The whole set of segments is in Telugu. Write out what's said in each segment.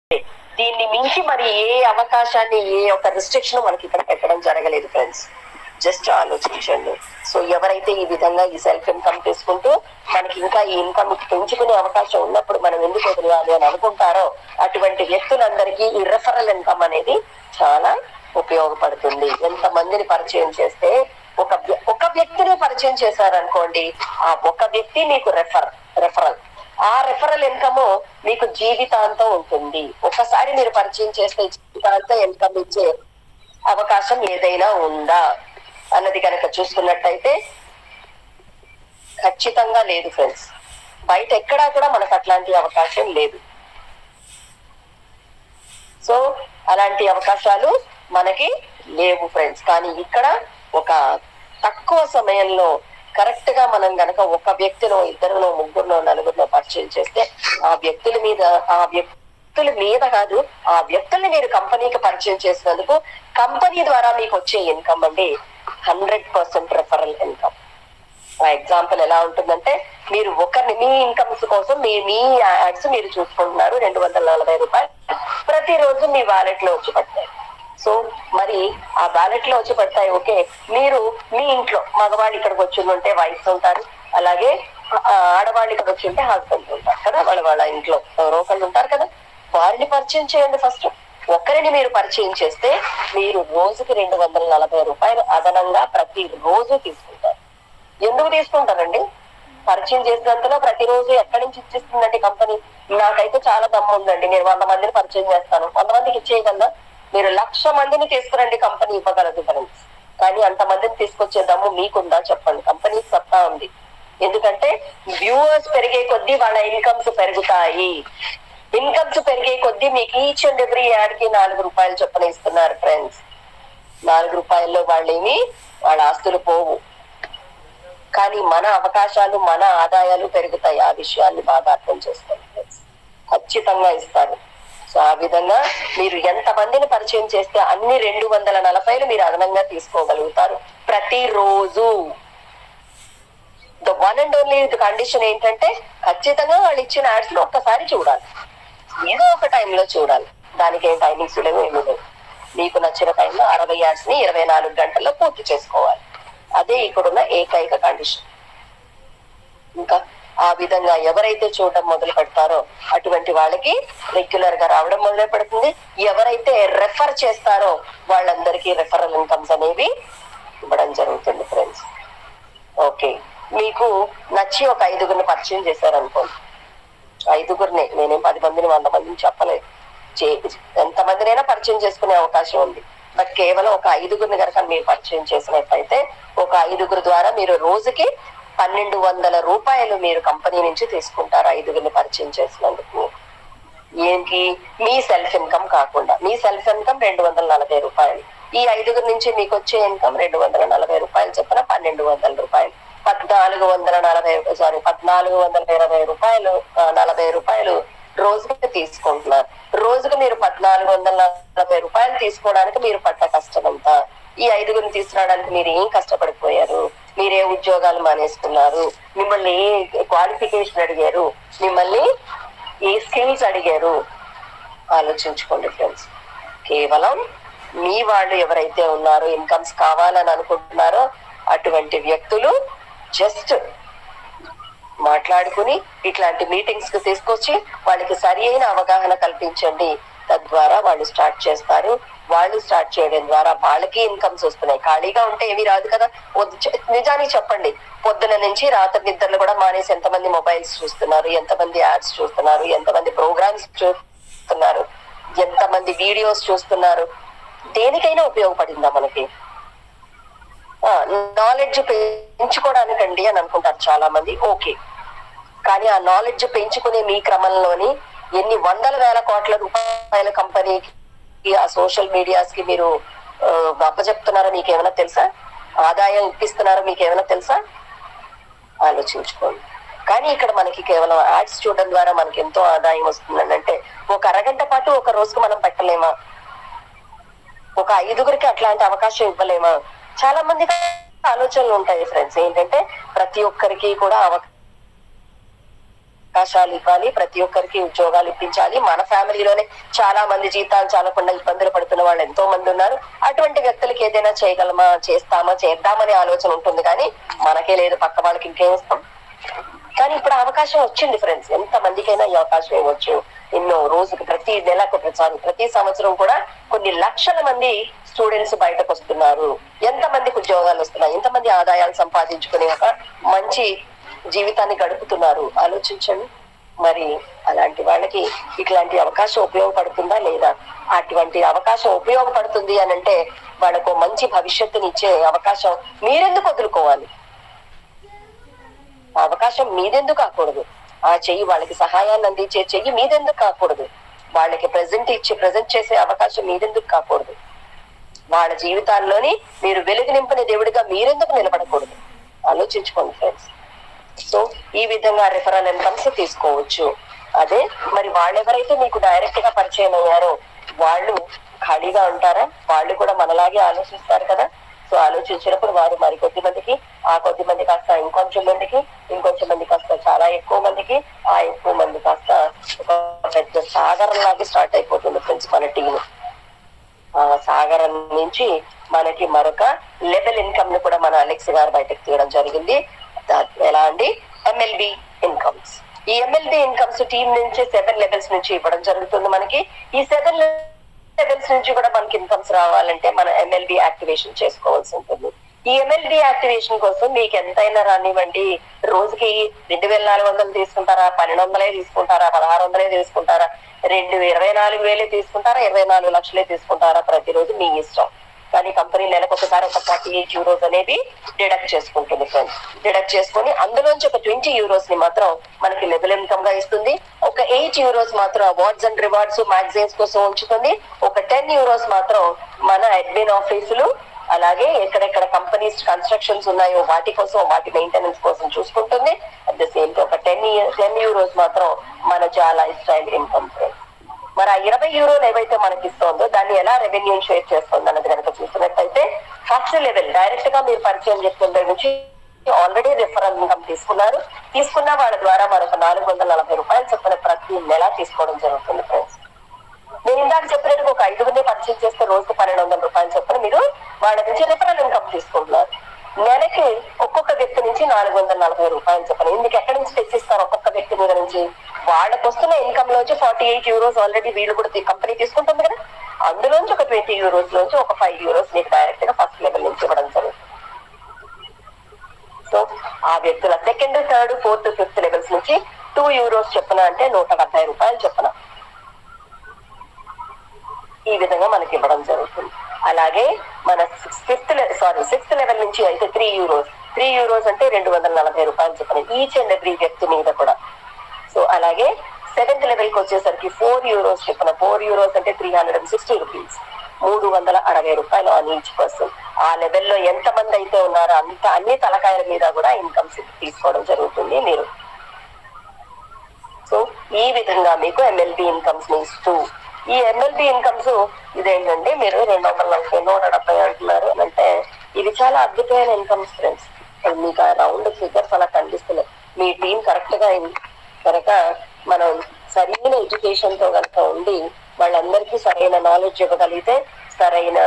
దీన్ని మించి మరి ఏ అవకాశాన్ని ఏ ఒక్క రిస్ట్రిక్షన్ మనకి ఇక్కడ పెట్టడం జరగలేదు ఫ్రెండ్స్ జస్ట్ ఆలోచించండి సో ఎవరైతే ఈ విధంగా ఈ సెల్ఫ్ ఇన్కమ్ తీసుకుంటూ మనకి ఇంకా ఈ ఇన్కమ్ పెంచుకునే అవకాశం ఉన్నప్పుడు మనం ఎందుకు వదిలేయాలి అని అనుకుంటారో అటువంటి వ్యక్తులందరికీ ఈ రెఫరల్ ఇన్కమ్ అనేది చాలా ఉపయోగపడుతుంది ఎంత మందిని పరిచయం చేస్తే ఒక వ్య- ఒక వ్యక్తిని పరిచయం చేశారనుకోండి ఆ ఒక వ్యక్తి మీకు రెఫర్ రెఫరల్ ఆ రెఫరల్ ఇన్కమ్ మీకు జీవితాంతం ఉంటుంది ఒకసారి మీరు పరిచయం చేస్తే జీవితాంతం ఇన్కమ్ ఇచ్చే అవకాశం ఏదైనా ఉందా అన్నది కనుక చూసుకున్నట్టయితే ఖచ్చితంగా లేదు ఫ్రెండ్స్ బయట ఎక్కడా కూడా మనకు అట్లాంటి అవకాశం లేదు సో అలాంటి అవకాశాలు మనకి లేవు ఫ్రెండ్స్ కానీ ఇక్కడ ఒక తక్కువ సమయంలో కరెక్ట్ గా మనం గనక ఒక వ్యక్తినో ఇద్దరునో ముగ్గురునో నలుగురినో పరిచయం చేస్తే ఆ వ్యక్తుల మీద ఆ వ్యక్తుల మీద కాదు ఆ వ్యక్తుల్ని మీరు కంపెనీకి పరిచయం చేసినందుకు కంపెనీ ద్వారా మీకు వచ్చే ఇన్కమ్ అండి హండ్రెడ్ పర్సెంట్ రెఫరల్ ఇన్కమ్ ఆ ఎగ్జాంపుల్ ఎలా ఉంటుందంటే మీరు ఒకరిని మీ ఇన్కమ్స్ కోసం మీ మీ యాడ్స్ మీరు చూసుకుంటున్నారు రెండు వందల నలభై రూపాయలు ప్రతిరోజు మీ వాలెట్ లో వచ్చి పడతాయి సో మరి ఆ బ్యాలెట్ లో వచ్చి పడతాయి ఓకే మీరు మీ ఇంట్లో మగవాళ్ళు ఇక్కడికి వచ్చి ఉంటే వైఫ్స్ ఉంటారు అలాగే ఆ, ఆడవాళ్ళు ఇక్కడికి వచ్చి ఉంటే హస్బెండ్ ఉంటారు కదా వాళ్ళ వాళ్ళ ఇంట్లో ఎవరో ఒకళ్ళు ఉంటారు కదా వారిని పరిచయం చేయండి ఫస్ట్ ఒకరిని మీరు పరిచయం చేస్తే మీరు రోజుకి రెండు వందల నలభై రూపాయలు అదనంగా ప్రతి రోజు తీసుకుంటారు ఎందుకు తీసుకుంటారండి పరిచయం చేసినంతలో ప్రతిరోజు ఎక్కడి నుంచి ఇచ్చిస్తుందండి కంపెనీ నాకైతే చాలా దమ్ము ఉందండి నేను వంద మందిని పరిచయం చేస్తాను వంద మందికి ఇచ్చేయగలనా మీరు లక్ష మందిని తీసుకురండి కంపెనీ ఇవ్వగలదు ఫ్రెండ్స్ కానీ అంత మందిని తీసుకొచ్చే దమ్ము మీకుందా చెప్పండి కంపెనీ సత్తా ఉంది ఎందుకంటే వ్యూవర్స్ పెరిగే కొద్దీ వాళ్ళ ఇన్కమ్స్ పెరుగుతాయి ఇన్కమ్స్ పెరిగే కొద్దీ మీకు ఈచ్ అండ్ ఎవ్రీ యాడ్ కి నాలుగు రూపాయలు చొప్పున ఇస్తున్నారు ఫ్రెండ్స్ నాలుగు రూపాయల్లో వాళ్ళేమి వాళ్ళ ఆస్తులు పోవు కానీ మన అవకాశాలు మన ఆదాయాలు పెరుగుతాయి ఆ విషయాన్ని బాగా అర్థం చేసుకోండి friends. ఖచ్చితంగా ఇస్తారు సో ఆ విధంగా మీరు ఎంత మందిని పరిచయం చేస్తే అన్ని రెండు వందల నలభైలు మీరు అదనంగా తీసుకోగలుగుతారు ప్రతిరోజు the one and only condition ఏంటంటే ఖచ్చితంగా వాళ్ళు ఇచ్చిన యాడ్స్ లో ఒక్కసారి చూడాలి ఏదో ఒక టైంలో చూడాలి దానికి ఏం టైమింగ్స్ లేవు ఏమీ లేవు మీకు నచ్చిన టైంలో అరవై యాడ్స్ ని ఇరవై నాలుగు గంటల్లో పూర్తి చేసుకోవాలి అదే ఇక్కడున్న ఏకైక కండిషన్ ఇంకా ఆ విధంగా ఎవరైతే చూడటం మొదలు పెడతారో అటువంటి వాళ్ళకి రెగ్యులర్ గా రావడం మొదలు పెడుతుంది ఎవరైతే రెఫర్ చేస్తారో వాళ్ళందరికీ రెఫరల్ ఇన్కమ్స్ అనేవి ఇవ్వడం జరుగుతుంది ఫ్రెండ్స్ ఓకే మీకు నచ్చి ఒక ఐదుగురిని పరిచయం చేశారనుకోండి ఐదుగురిని నేనేం పది మందిని వంద మందిని చెప్పలేదు చే- ఎంత మందినైనా పరిచయం చేసుకునే అవకాశం ఉంది బట్ కేవలం ఒక ఐదుగురిని కనుక మీరు పరిచయం చేసినట్లయితే ఒక ఐదుగురు ద్వారా మీరు రోజుకి పన్నెండు వందల రూపాయలు మీరు కంపెనీ నుంచి తీసుకుంటారు ఐదుగురిని పరిచయం చేసినందుకు ఏంటి మీ సెల్ఫ్ ఇన్కమ్ కాకుండా మీ సెల్ఫ్ ఇన్కమ్ రెండు వందల నలభై రూపాయలు ఈ ఐదుగురు నుంచి మీకు వచ్చే ఇన్కమ్ రెండు వందల నలభై రూపాయలు చొప్పున పన్నెండు వందల రూపాయలు పద్నాలుగు వందల నలభై సారీ పద్నాలుగు వందల ఇరవై రూపాయలు ఆ, నలభై రూపాయలు రోజుకి తీసుకుంటున్నారు రోజుకు మీరు పద్నాలుగు వందల నలభై రూపాయలు తీసుకోవడానికి మీరు పడ్డ కష్టం అంతా ఈ ఐదుగురిని తీసుకురావడానికి మీరు ఏం కష్టపడిపోయారు మీరే ఉద్యోగాలు మానేసుకున్నారు మిమ్మల్ని ఏ క్వాలిఫికేషన్ అడిగారు మిమ్మల్ని ఏ స్కిల్స్ అడిగారు ఆలోచించుకోండి ఫ్రెండ్స్ కేవలం మీ వాళ్ళు ఎవరైతే ఉన్నారో ఇన్కమ్స్ కావాలని అనుకుంటున్నారో అటువంటి వ్యక్తులు జస్ట్ మాట్లాడుకుని ఇట్లాంటి మీటింగ్స్ కి తీసుకొచ్చి వాళ్ళకి సరి అయిన అవగాహన కల్పించండి తద్వారా వాళ్ళు స్టార్ట్ చేస్తారు వాళ్ళు స్టార్ట్ చేయడం ద్వారా వాళ్ళకి ఇన్కమ్స్ వస్తున్నాయి ఖాళీగా ఉంటే ఏమీ రాదు కదా వద్దు చె- నిజానికి చెప్పండి పొద్దున నుంచి రాత్రి నిద్రలు కూడా మానేసి ఎంతమంది మొబైల్స్ చూస్తున్నారు ఎంతమంది యాడ్స్ చూస్తున్నారు ఎంతమంది ప్రోగ్రామ్స్ చూస్తున్నారు ఎంతమంది వీడియోస్ చూస్తున్నారు దేనికైనా ఉపయోగపడిందా మనకి నాలెడ్జ్ పెంచుకోవడానికండి అని అనుకుంటారు చాలా మంది ఓకే కానీ ఆ నాలెడ్జ్ పెంచుకునే మీ క్రమంలోని ఎన్ని వందల వేల కోట్ల రూపాయల కంపెనీకి ఆ సోషల్ మీడియాస్ కి మీరు ఆ, అప్పచెప్తున్నారో మీకు ఏమైనా తెలుసా ఆదాయం ఇప్పిస్తున్నారో మీకు ఏమైనా తెలుసా ఆలోచించుకోండి కానీ ఇక్కడ మనకి కేవలం యాడ్స్ చూడడం ద్వారా మనకి ఎంతో ఆదాయం వస్తుందని అంటే ఒక అరగంట పాటు ఒక రోజుకు మనం పెట్టలేమా ఒక ఐదుగురికి అట్లాంటి అవకాశం ఇవ్వలేమా చాలా మందికి ఆలోచనలు ఉంటాయి ఫ్రెండ్స్ ఏంటంటే ప్రతి ఒక్కరికి కూడా అవకాశం అవకాశాలు ఇవ్వాలి ప్రతి ఒక్కరికి ఉద్యోగాలు ఇప్పించాలి మన ఫ్యామిలీలోనే చాలా మంది జీతాలు చాలకుండా ఇబ్బందులు పడుతున్న వాళ్ళు ఎంతో మంది ఉన్నారు అటువంటి వ్యక్తులకి ఏదైనా చేయగలమా చేస్తామా చేద్దామనే ఆలోచన ఉంటుంది కానీ మనకే లేదు పక్క వాళ్ళకి ఇంకేం ఇస్తాం కానీ ఇప్పుడు ఆ అవకాశం వచ్చింది ఫ్రెండ్స్ ఎంత మందికైనా ఈ అవకాశం ఇవ్వచ్చు ఎన్నో రోజుకి ప్రతి నెలకు ప్రతి ప్రతి సంవత్సరం కూడా కొన్ని లక్షల మంది స్టూడెంట్స్ బయటకు వస్తున్నారు ఎంత మందికి ఉద్యోగాలు వస్తున్నాయి ఎంతమంది ఆదాయాలు సంపాదించుకుని ఒక మంచి జీవితాన్ని గడుపుతున్నారు ఆలోచించండి మరి అలాంటి వాళ్ళకి ఇట్లాంటి అవకాశం ఉపయోగపడుతుందా లేదా అటువంటి అవకాశం ఉపయోగపడుతుంది అని అంటే వాళ్ళకు మంచి భవిష్యత్తుని ఇచ్చే అవకాశం మీరెందుకు వదులుకోవాలి ఆ అవకాశం మీదెందుకు కాకూడదు ఆ చెయ్యి వాళ్ళకి సహాయాన్ని అందించే చెయ్యి మీదెందుకు కాకూడదు వాళ్ళకి ప్రజెంట్ ఇచ్చి ప్రజెంట్ చేసే అవకాశం మీదెందుకు కాకూడదు వాళ్ళ జీవితాల్లోని మీరు వెలుగు నింపిన దేవుడిగా మీరెందుకు నిలబడకూడదు ఆలోచించుకోండి ఫ్రెండ్స్ సో ఈ విధంగా రిఫరల్ ఇన్కమ్స్ తీసుకోవచ్చు అదే మరి వాళ్ళెవరైతే మీకు డైరెక్ట్ గా పరిచయం అయ్యారో వాళ్ళు ఖాళీగా ఉంటారా వాళ్ళు కూడా మనలాగే ఆలోచిస్తారు కదా సో ఆలోచించినప్పుడు వారు మరి కొద్ది మందికి ఆ కొద్ది మంది కాస్త ఇంకొంచెం మందికి ఇంకొంచెం మంది కాస్త చాలా ఎక్కువ మందికి ఆ ఎక్కువ మంది కాస్త ఒక పెద్ద సాగరం లాగా స్టార్ట్ అయిపోతుంది ఫ్రెండ్స్ మన టీం ఆ సాగరం నుంచి మనకి మరొక లెవెల్ ఇన్కమ్ ని కూడా మన అలెక్స్ గారు బయటకు తీయడం జరిగింది దా- ఎలా అండి ఎంఎల్బి ఇన్కమ్స్ ఈ ఎంఎల్బి ఇన్కమ్స్ టీం నుంచి సెవెన్ లెవెల్స్ నుంచి ఇవ్వడం జరుగుతుంది మనకి ఈ సెవెన్ లెవెల్స్ నుంచి కూడా మనకి ఇన్కమ్స్ రావాలంటే మనం ఎంఎల్బి యాక్టివేషన్ చేసుకోవాల్సి ఉంటుంది ఈ ఎంఎల్బి యాక్టివేషన్ కోసం మీకు ఎంతైనా రానివ్వండి రోజుకి రెండు వేల నాలుగు వందలు తీసుకుంటారా పన్నెండు వందలే తీసుకుంటారా పదహారు వందలే తీసుకుంటారా రెండు ఇరవై నాలుగు వేలే తీసుకుంటారా ఇరవై నాలుగు లక్షలే తీసుకుంటారా ప్రతిరోజు మీ ఇష్టం కానీ కంపెనీ నెలకు ఒకసారి ఒక ఫార్టీ ఎయిట్ యూరోస్ అనేది డిడక్ట్ చేసుకుంటుంది ఫ్రెండ్స్ డిడక్ట్ చేసుకొని అందులోంచి ఒక ట్వంటీ యూరోస్ ని మాత్రం మనకి లెవెల్ ఇన్కమ్ గా ఇస్తుంది ఒక ఎయిట్ యూరోస్ మాత్రం అవార్డ్స్ అండ్ రివార్డ్స్ మ్యాగజైన్స్ కోసం ఉంచుతుంది ఒక టెన్ యూరోస్ మాత్రం మన అడ్మిన్ ఆఫీసులు అలాగే ఎక్కడెక్కడ కంపెనీస్ కన్స్ట్రక్షన్స్ ఉన్నాయో వాటి కోసం వాటి మెయింటెనెన్స్ కోసం చూసుకుంటుంది అట్ ద సేమ్ ఒక టెన్ టెన్ యూరోస్ మాత్రం మన జా లైఫ్ స్టైల్ ఇన్కమ్ ఫ్రెండ్స్ మరి ఆ ఇరవై యూరోలు ఏవైతే మనకి ఇస్తుందో దాన్ని ఎలా రెవెన్యూ షేర్ చేస్తుంది అన్నది కనుక చూసినట్టయితే ఫస్ట్ లెవెల్ డైరెక్ట్ గా మీరు పరిచయం చేసుకున్న నుంచి ఆల్రెడీ రిఫరల్ ఇన్కమ్ తీసుకున్నారు తీసుకున్న వాళ్ళ ద్వారా మరొక నాలుగు వందల నలభై రూపాయలు చొప్పున ప్రతి నెల తీసుకోవడం జరుగుతుంది ఫ్రెండ్స్ నేను ఇందాక చెప్పినట్టుగా ఒక ఐదుగురిని పరిచయం చేస్తే రోజుకు పన్నెండు వందల రూపాయలు చొప్పున మీరు వాళ్ళ నుంచి రిఫరల్ ఇన్కమ్ తీసుకుంటున్నారు నెలకి ఒక్కొక్క వ్యక్తి నుంచి నాలుగు వందల నలభై రూపాయలు చొప్పున ఇందుకు ఎక్కడి నుంచి తెచ్చిస్తారు ఒక్కొక్క వ్యక్తి మీద నుంచి వాళ్ళకి వస్తున్న ఇన్కమ్ లోంచి ఫార్టీ ఎయిట్ యూరోస్ ఆల్రెడీ వీళ్ళు కూడా కంపెనీ తీసుకుంటుంది కదా అందులోంచి ఒక ట్వంటీ యూరోస్ లోంచి ఒక ఫైవ్ యూరోస్ మీకు డైరెక్ట్ గా ఫస్ట్ లెవెల్ నుంచి ఇవ్వడం జరుగుతుంది సో ఆ వ్యక్తుల second third fourth fifth levels నుంచి టూ యూరోస్ చెప్పున అంటే నూట డెబ్బై రూపాయలు చెప్పున ఈ విధంగా మనకి ఇవ్వడం జరుగుతుంది అలాగే మన ఫిఫ్త్ సారీ సిక్స్త్ లెవెల్ నుంచి అయితే త్రీ యూరోస్ త్రీ యూరోస్ అంటే రెండు వందల నలభై రూపాయలు చెప్పిన ఈచ్ అండ్ ఎవ్రీ వ్యక్తి మీద కూడా సో అలాగే సెవెంత్ లెవెల్ కి వచ్చేసరికి ఫోర్ యూరోస్ చెప్పిన ఫోర్ యూరోస్ అంటే three hundred and sixty rupees మూడు వందల అరవై రూపాయలు ఆన్ ఈచ్ పర్సన్ ఆ లెవెల్లో ఎంత మంది అయితే ఉన్నారో అంత అన్ని తలకాయల మీద కూడా ఇన్కమ్స్ తీసుకోవడం జరుగుతుంది మీరు సో ఈ విధంగా మీకు ఎమ్మెల్బి ఇన్కమ్స్ ని ఇస్తూ ఈ ఎమ్మెల్బి ఇన్కమ్స్ ఇదేంటంటే మీరు రెండు వందల నలభై నూట డెబ్బై అంటున్నారు అంటే ఇది చాలా అద్భుతమైన ఇన్కమ్స్ ఫ్రెండ్స్ మీకు ఆ రౌండ్ ఫిగర్స్ అలా కనిపిస్తున్నాయి మీ టీం కరెక్ట్ గా కనుక మనం సరైన ఎడ్యుకేషన్ తో కనుక ఉండి వాళ్ళందరికీ సరైన నాలెడ్జ్ ఇవ్వగలిగితే సరైన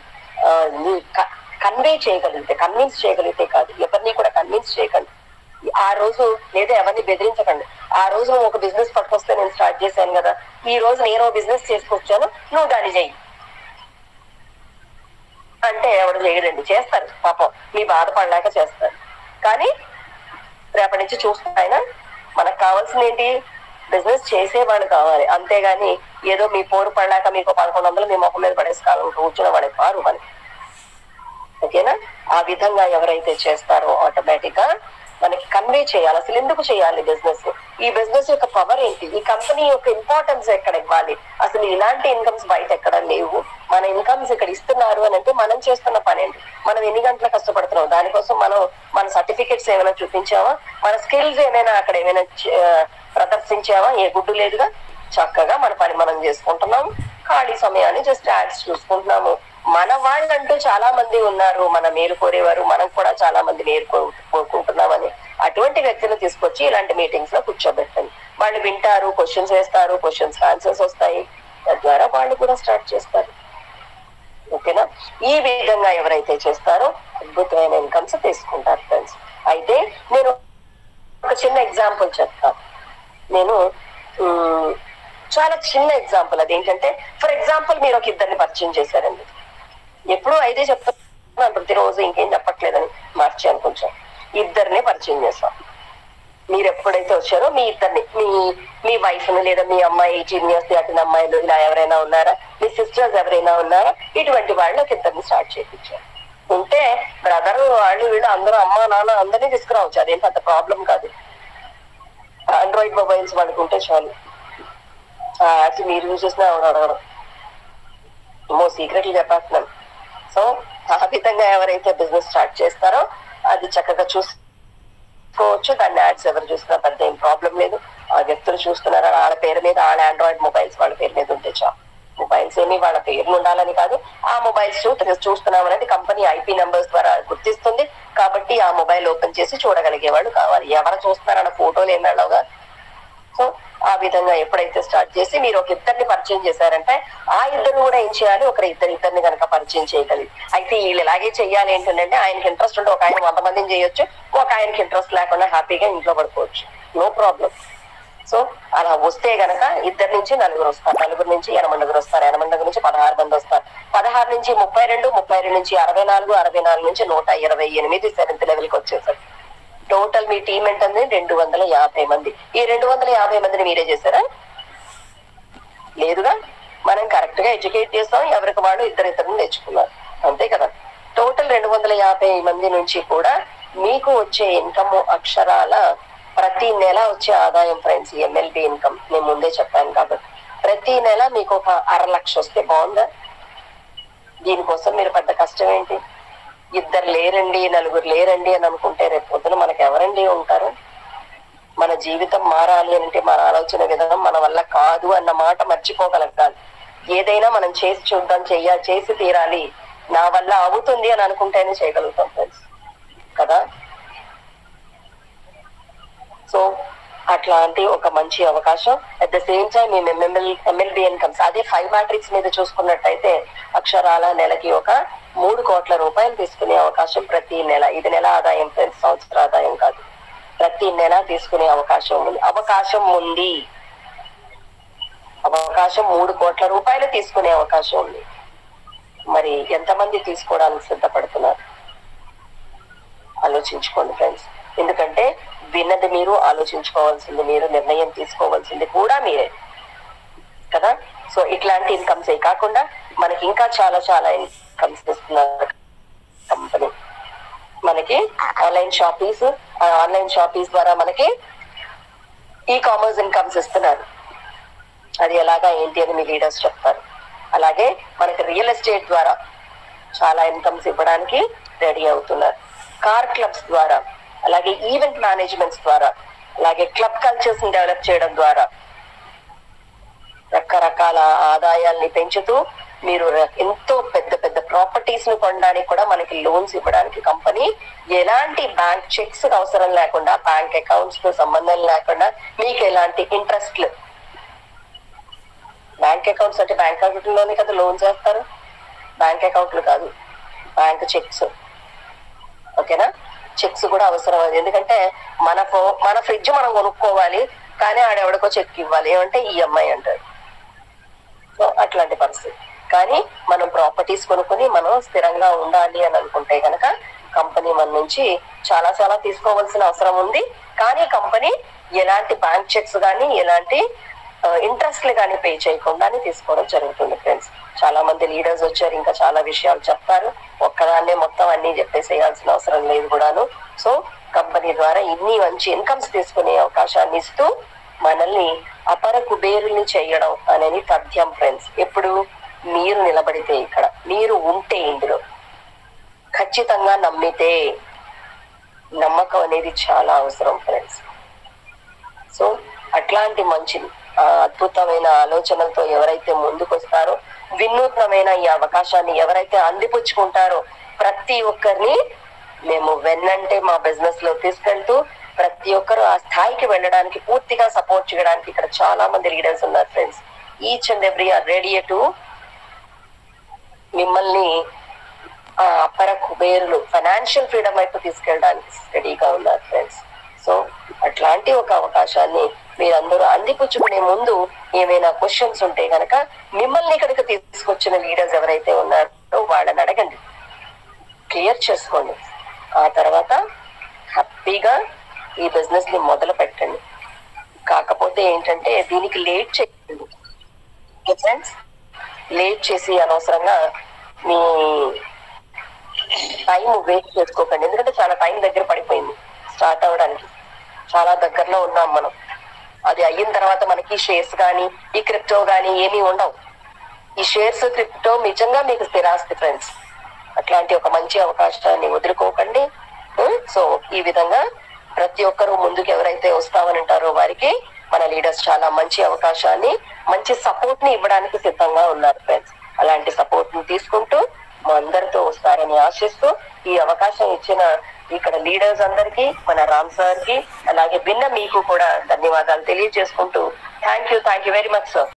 కన్వే చేయగలిగితే కన్విన్స్ చేయగలిగితే కాదు ఎవరిని కూడా కన్విన్స్ చేయకండి ఆ రోజు లేదా ఎవరిని బెదిరించకండి ఆ రోజు నువ్వు ఒక బిజినెస్ పట్టుకొస్తే నేను స్టార్ట్ చేశాను కదా ఈ రోజు నేను బిజినెస్ చేసుకొచ్చాను నువ్వు దాన్ని చెయ్యి అంటే ఎవడు చేయడండి చేస్తారు పాపం మీ బాధపడలేక చేస్తారు కానీ రేపటి నుంచి చూస్తే ఆయన మనకు కావాల్సింది ఏంటి బిజినెస్ చేసేవాళ్ళు కావాలి అంతేగాని ఏదో మీ పోరు పడలేక మీకు పదకొండు వందలు మీ మొహం మీద పడేసి కాలం కూర్చున్న వాడే పారు మనకి ఓకేనా ఆ విధంగా ఎవరైతే చేస్తారో ఆటోమేటిక్ గా మనకి కన్వే చేయాలి అసలు ఎందుకు చేయాలి బిజినెస్ ఈ బిజినెస్ యొక్క పవర్ ఏంటి ఈ కంపెనీ యొక్క ఇంపార్టెన్స్ ఎక్కడ ఇవ్వాలి అసలు ఇలాంటి ఇన్కమ్స్ బయట ఎక్కడ లేవు మన ఇన్కమ్స్ ఇక్కడ ఇస్తున్నారు అని అంటే మనం చేస్తున్న పని ఏంటి మనం ఎన్ని గంటలు కష్టపడుతున్నాం దానికోసం మనం మన సర్టిఫికెట్స్ ఏమైనా చూపించామా మన స్కిల్స్ ఏమైనా అక్కడ ఏమైనా చే- ప్రదర్శించామా ఏ గుడ్డు లేదుగా చక్కగా మన పని మనం చేసుకుంటున్నాము ఖాళీ సమయాన్ని జస్ట్ యాడ్స్ చూసుకుంటున్నాము మన వాళ్ళంటూ చాలా మంది ఉన్నారు మన మేలు కోరేవారు మనం కూడా చాలా మంది మేలు కో- కోరుకుంటున్నామని అటువంటి వ్యక్తులు తీసుకొచ్చి ఇలాంటి మీటింగ్స్ లో కూర్చోబెట్టండి వాళ్ళు వింటారు క్వశ్చన్స్ వేస్తారు క్వశ్చన్స్ ఆన్సర్స్ వస్తాయి తద్వారా వాళ్ళు కూడా స్టార్ట్ చేస్తారు ఓకేనా ఈ విధంగా ఎవరైతే చేస్తారో అద్భుతమైన ఇన్కమ్స్ తీసుకుంటారు ఫ్రెండ్స్ అయితే నేను ఒక చిన్న ఎగ్జాంపుల్ చెప్తాను నేను మ్, చాలా చిన్న ఎగ్జాంపుల్ అదేంటంటే ఫర్ ఎగ్జాంపుల్ మీరు ఒక ఇద్దరిని పరిచయం చేశారండి ఎప్పుడు అయితే చెప్తాను ప్రతిరోజు ఇంకేం చెప్పట్లేదని మార్చాను కొంచెం ఇద్దరిని పరిచయం చేస్తాం మీరు ఎప్పుడైతే వచ్చారో మీ ఇద్దరిని మీ మీ వైఫ్ ని లేదా మీ అమ్మాయి జీనియర్స్ దాటిన అమ్మాయిలు ఇలా ఎవరైనా ఉన్నారా మీ సిస్టర్స్ ఎవరైనా ఉన్నారా ఇటువంటి వాళ్ళు ఒక ఇద్దరిని స్టార్ట్ చేయించారు ఉంటే బ్రదర్ వాళ్ళు వీళ్ళు అందరూ అమ్మ నాన్న అందరినీ తీసుకురావచ్చు అదేం పెద్ద ప్రాబ్లం కాదు ఆండ్రాయిడ్ మొబైల్స్ వాళ్ళకి ఉంటే చాలు ఆ యాప్స్ మీరు యూజ్ చేసినా ఎవరు అడగడం మో సీక్రెట్లు చెప్పేస్తున్నాను సో ఆ విధంగా ఎవరైతే బిజినెస్ స్టార్ట్ చేస్తారో అది చక్కగా చూసుకోవచ్చు దాన్ని యాడ్స్ ఎవరు చూసినా పెద్ద ఏం ప్రాబ్లం లేదు ఆ వ్యక్తులు చూస్తున్నారా వాళ్ళ పేరు మీద వాళ్ళ ఆండ్రాయిడ్ మొబైల్స్ వాళ్ళ పేరు మీద ఉంటే చాలు మొబైల్స్ ఏమి వాళ్ళ పేర్లు ఉండాలని కాదు ఆ మొబైల్స్ చూస్తున్నాం అనేది కంపెనీ ఐపీ నెంబర్స్ ద్వారా గుర్తిస్తుంది కాబట్టి ఆ మొబైల్ ఓపెన్ చేసి చూడగలిగేవాడు కావాలి ఎవరు చూస్తున్నారన్న ఫోటోలు ఏమన్నావుగా సో ఆ విధంగా ఎప్పుడైతే స్టార్ట్ చేసి మీరు ఒక ఇద్దరిని పరిచయం చేశారంటే ఆ ఇద్దరు కూడా ఏం చేయాలి ఒకరి ఇద్దరు ఇద్దరిని కనుక పరిచయం చేయగలిగి అయితే వీళ్ళు ఇలాగే చెయ్యాలి ఏంటంటే ఆయనకి ఇంట్రెస్ట్ ఉంటే ఒక ఆయన వంద మందిని చేయొచ్చు ఒక ఆయనకి ఇంట్రెస్ట్ లేకుండా హ్యాపీగా ఇంట్లో పడుకోవచ్చు నో ప్రాబ్లం సో అలా వస్తే గనక ఇద్దరు నుంచి నలుగురు వస్తారు నలుగురు నుంచి ఎనభై నలుగురు వస్తారు ఎనభై నలుగురు నుంచి పదహారు మంది వస్తారు పదహారు నుంచి ముప్పై రెండు ముప్పై రెండు నుంచి అరవై నాలుగు అరవై నాలుగు నుంచి నూట ఇరవై ఎనిమిది సెవెంత్ లెవెల్ కి వచ్చేసారు టోటల్ మీ టీం ఏంటంటే రెండు వందల యాభై మంది ఈ రెండు వందల యాభై మందిని మీరే చేశారా లేదుగా మనం కరెక్ట్ గా ఎడ్యుకేట్ చేస్తాం ఎవరికి వాళ్ళు ఇద్దరు ఇద్దరు తెచ్చుకున్నారు అంతే కదా టోటల్ రెండు వందల యాభై మంది నుంచి కూడా మీకు వచ్చే ఇన్కమ్ అక్షరాల ప్రతి నెల వచ్చే ఆదాయం ఫ్రెండ్స్ ఎమ్మెల్బి ఇన్కమ్ నేను ముందే చెప్పాను కాబట్టి ప్రతి నెల మీకు ఒక అర లక్ష వస్తే బాగుందా దీనికోసం మీరు పెద్ద కష్టం ఏంటి ఇద్దరు లేరండి నలుగురు లేరండి అని అనుకుంటే రేపు పొద్దున మనకి ఎవరండి ఉంటారు మన జీవితం మారాలి అంటే మన ఆలోచన విధానం మన వల్ల కాదు అన్న మాట మర్చిపోగలగాలి ఏదైనా మనం చేసి చూద్దాం చెయ్య చేసి తీరాలి నా వల్ల అవుతుంది అని అనుకుంటేనే చేయగలుగుతాం ఫ్రెండ్స్ కదా సో అట్లాంటి ఒక మంచి అవకాశం అట్ ద సేమ్ టైం మేము ఎంఎల్ ఎంఎల్బి ఇన్కమ్స్ అదే ఫైవ్ మ్యాట్రిక్స్ మీద చూసుకున్నట్టయితే అక్షరాల నెలకి ఒక మూడు కోట్ల రూపాయలు తీసుకునే అవకాశం ప్రతి నెల ఇది నెల ఆదాయం ఫ్రెండ్స్ సంవత్సర ఆదాయం కాదు ప్రతి నెల తీసుకునే అవకాశం ఉంది అవకాశం ఉంది అవకాశం మూడు కోట్ల రూపాయలు తీసుకునే అవకాశం ఉంది మరి ఎంతమంది తీసుకోవడానికి సిద్ధపడుతున్నారు ఆలోచించుకోండి ఫ్రెండ్స్ ఎందుకంటే విన్నది మీరు ఆలోచించుకోవాల్సింది మీరు నిర్ణయం తీసుకోవాల్సింది కూడా మీరే కదా సో ఇట్లాంటి ఇన్కమ్స్ ఏ కాకుండా మనకి ఇంకా చాలా చాలా ఇన్కమ్స్ ఇస్తున్నారు కంపెనీ మనకి ఆన్లైన్ షాపింగ్స్ ఆన్లైన్ షాపింగ్స్ ద్వారా మనకి ఈ కామర్స్ ఇన్కమ్స్ ఇస్తున్నారు అది ఎలాగా ఏంటి అని మీ లీడర్స్ చెప్తారు అలాగే మనకి రియల్ ఎస్టేట్ ద్వారా చాలా ఇన్కమ్స్ ఇవ్వడానికి రెడీ అవుతున్నారు కార్ క్లబ్స్ ద్వారా అలాగే ఈవెంట్ మేనేజ్మెంట్స్ ద్వారా అలాగే క్లబ్ కల్చర్స్ ని డెవలప్ చేయడం ద్వారా రకరకాల ఆదాయాల్ని పెంచుతూ మీరు ర- ఎంతో పెద్ద పెద్ద ప్రాపర్టీస్ ను కొనడానికి కూడా మనకి లోన్స్ ఇవ్వడానికి కంపెనీ ఎలాంటి బ్యాంక్ చెక్స్ అవసరం లేకుండా బ్యాంక్ అకౌంట్స్ తో సంబంధం లేకుండా మీకు ఎలాంటి ఇంట్రెస్ట్లు బ్యాంక్ అకౌంట్స్ అంటే బ్యాంక్ అకౌంట్ లోనే కదా లోన్స్ వేస్తారు బ్యాంక్ అకౌంట్లు కాదు బ్యాంక్ చెక్స్ ఓకేనా చెక్స్ కూడా అవసరం అది ఎందుకంటే మన ఫో మన ఫ్రిడ్జ్ మనం కొనుక్కోవాలి కానీ ఆడెవడికో చెక్ ఇవ్వాలి ఏమంటే ఈఎంఐ అంటారు సో అట్లాంటి పరిస్థితి కానీ మనం ప్రాపర్టీస్ కొనుక్కొని మనం స్థిరంగా ఉండాలి అని అనుకుంటే కనుక కంపెనీ మన నుంచి చాలా చాలా తీసుకోవాల్సిన అవసరం ఉంది కానీ కంపెనీ ఎలాంటి బ్యాంక్ చెక్స్ కానీ ఎలాంటి ఇంట్రెస్ట్లు కానీ పే చేయకుండానే తీసుకోవడం జరుగుతుంది ఫ్రెండ్స్ చాలా మంది లీడర్స్ వచ్చారు ఇంకా చాలా విషయాలు చెప్తారు ఒక్కదాన్నే మొత్తం అన్ని చెప్పేసేయాల్సిన అవసరం లేదు కూడాను సో కంపెనీ ద్వారా ఇన్ని మంచి ఇన్కమ్స్ తీసుకునే అవకాశాన్ని ఇస్తూ మనల్ని అపర కుబేరుల్ని చేయడం అనేది తథ్యం ఫ్రెండ్స్ ఎప్పుడు మీరు నిలబడితే ఇక్కడ మీరు ఉంటే ఇందులో ఖచ్చితంగా నమ్మితే నమ్మకం అనేది చాలా అవసరం ఫ్రెండ్స్ సో అట్లాంటి మంచి ఆ, అద్భుతమైన ఆలోచనలతో ఎవరైతే ముందుకొస్తారో వినూత్నమైన ఈ అవకాశాన్ని ఎవరైతే అందిపుచ్చుకుంటారో ప్రతి ఒక్కరిని మేము వెన్నంటే మా బిజినెస్ లో తీసుకెళ్తూ ప్రతి ఒక్కరు ఆ స్థాయికి వెళ్ళడానికి పూర్తిగా సపోర్ట్ చేయడానికి ఇక్కడ చాలా మంది లీడర్స్ ఉన్నారు friends each and every are ready to మిమ్మల్ని ఆ అపర కుబేరులు ఫైనాన్షియల్ ఫ్రీడమ్ వైపు తీసుకెళ్ళడానికి రెడీగా ఉన్నారు ఫ్రెండ్స్ సో అట్లాంటి ఒక అవకాశాన్ని మీరందరూ అందిపుచ్చుకునే ముందు ఏమైనా క్వశ్చన్స్ ఉంటే గనక మిమ్మల్ని ఇక్కడికి తీసుకొచ్చిన లీడర్స్ ఎవరైతే ఉన్నారో వాళ్ళని అడగండి క్లియర్ చేసుకోండి ఆ తర్వాత హ్యాపీగా ఈ బిజినెస్ ని మొదలు పెట్టండి కాకపోతే ఏంటంటే దీనికి లేట్ చేయండి ఫ్రెండ్స్ లేట్ చేసి అనవసరంగా మీ టైం వేస్ట్ చేసుకోకండి ఎందుకంటే చాలా టైం దగ్గర పడిపోయింది స్టార్ట్ అవ్వడానికి చాలా దగ్గరలో ఉన్నాం మనం అది అయిన తర్వాత మనకి షేర్స్ కానీ ఈ క్రిప్టో కానీ ఏమీ ఉండవు ఈ షేర్స్ క్రిప్టో నిజంగా మీకు స్థిరాస్తి ఫ్రెండ్స్ అట్లాంటి ఒక మంచి అవకాశాన్ని వదులుకోకండి ఉం? సో ఈ విధంగా ప్రతి ఒక్కరూ ముందుకు ఎవరైతే వస్తామని అంటారో వారికి మన లీడర్స్ చాలా మంచి అవకాశాన్ని మంచి సపోర్ట్ ని ఇవ్వడానికి సిద్ధంగా ఉన్నారు ఫ్రెండ్స్ అలాంటి సపోర్ట్ ని తీసుకుంటూ మా అందరితో వస్తారని ఆశిస్తూ ఈ అవకాశం ఇచ్చిన ఇక్కడ లీడర్స్ అందరికీ మన రామ్ సార్ కి అలాగే భిన్న మీకు కూడా ధన్యవాదాలు తెలియజేసుకుంటూ thank you thank you very much sir